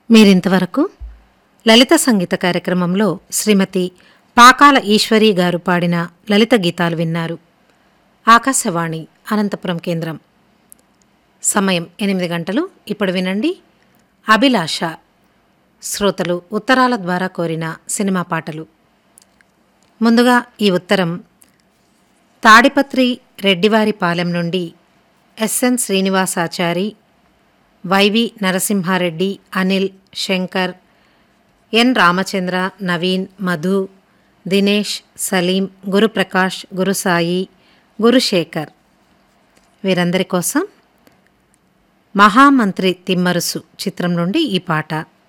మీరింతవరకు లలిత సంగీత కార్యక్రమంలో శ్రీమతి పాకాల ఈశ్వరి గారు పాడిన లలిత గీతాలు విన్నారు ఆకాశవాణి అనంతపురం కేంద్రం సమయం ఎనిమిది గంటలు ఇప్పుడు వినండి అభిలాష శ్రోతలు ఉత్తరాల ద్వారా కోరిన సినిమా పాటలు ముందుగా ఈ ఉత్తరం తాడిపత్రి రెడ్డివారి పాలెం నుండి SN Srinivasachari YV Narasimhareddy Anil Shankar N Ramachandra Naveen Madhu Dinesh Saleem Guruprakash Gurusai Gurushekar వీరందరి కోసం మహామంత్రి తిమ్మరుసు చిత్రం నుండి ఈ పాట